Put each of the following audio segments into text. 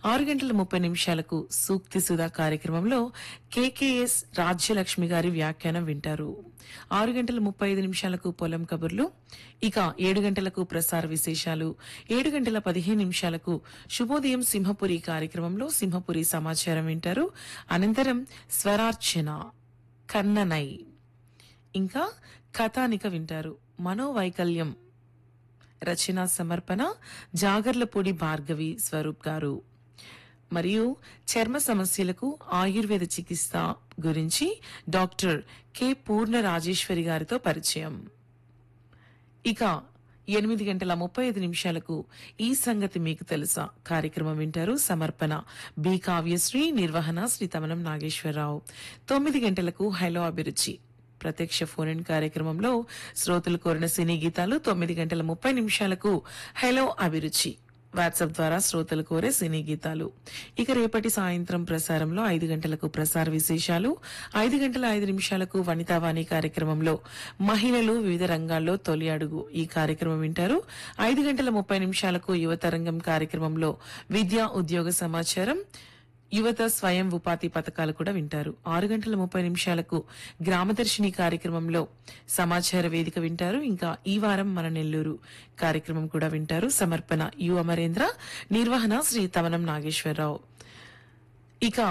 ఆరు గంటల ముప్పై నిమిషాలకు సూక్తి సుధా కార్యక్రమంలో కేకేఎస్ రాజ్యలక్ష్మి గారి వ్యాఖ్యానం వింటారు ఆరు గంటల ముప్పై ఐదు నిమిషాలకు పొలం కబుర్లు ఇక ఏడు గంటలకు ప్రసార విశేషాలు ఏడు గంటల పదిహేను నిమిషాలకు శుభోదయం సింహపురి కార్యక్రమంలో సింహపురి సమాచారం వింటారు అనంతరం స్వరార్చన కన్ననై ఇంకా కథానిక వింటారు మనోవైకల్యం రచన సమర్పణ జాగర్లపూడి భార్గవి స్వరూప్ గారు మరియు చర్మ సమస్యలకు ఆయుర్వేద చికిత్స గురించి డాక్టర్ కె పూర్ణ రాజేశ్వరి గారితో పరిచయం ఇక ఎనిమిది గంటల ముప్పై ఐదు నిమిషాలకు ఈ సంగతి మీకు తెలుసా కార్యక్రమం వింటారు సమర్పణ బి కావ్యశ్రీ నిర్వహణ శ్రీ తమనం నాగేశ్వరరావు తొమ్మిది గంటలకు హలో అభిరుచి ప్రత్యక్ష ఫోన్ ఇన్ కార్యక్రమంలో శ్రోతలు కోరిన సినీ గీతాలు తొమ్మిది గంటల ముప్పై నిమిషాలకు హలో అభిరుచి వాట్సాప్ ద్వారా శ్రోతలు కోరే సినీ గీతాలు ఇక రేపటి సాయంత్రం ప్రసారంలో ఐదు గంటలకు ప్రసార విశేషాలు ఐదు గంటల ఐదు నిమిషాలకు వనితావాణి కార్యక్రమంలో మహిళలు వివిధ రంగాల్లో తొలి అడుగు ఈ కార్యక్రమం వింటారు ఐదు గంటల ముప్పై నిమిషాలకు యువతరంగం కార్యక్రమంలో విద్యా ఉద్యోగ సమాచారం యువత స్వయం ఉపాధి పథకాలు కూడా వింటారు ఆరు గంటల ముప్పై నిమిషాలకు గ్రామదర్శిని కార్యక్రమంలో సమాచార వేదిక వింటారు ఇంకా ఈ వారం మన నెల్లూరు కార్యక్రమం కూడా వింటారు సమర్పణ యు అమరేంద్ర నిర్వహణ శ్రీ తమనం నాగేశ్వరరావు ఇక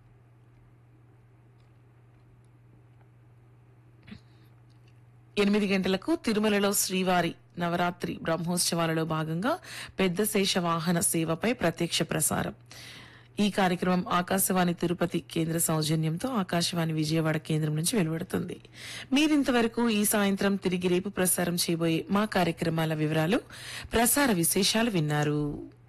ఎనిమిది గంటలకు తిరుమలలో శ్రీవారి నవరాత్రి బ్రహ్మోత్సవాలలో భాగంగా పెద్ద శేష వాహన సేవపై ప్రత్యక్ష ప్రసారం ఈ కార్యక్రమం ఆకాశవాణి తిరుపతి కేంద్ర సౌజన్యంతో ఆకాశవాణి విజయవాడ కేంద్రం నుంచి వెలువడుతుంది మీరింతవరకు ఈ సాయంత్రం తిరిగి రేపు ప్రసారం చేయబోయే మా కార్యక్రమాల వివరాలు ప్రసార విశేషాలు విన్నారు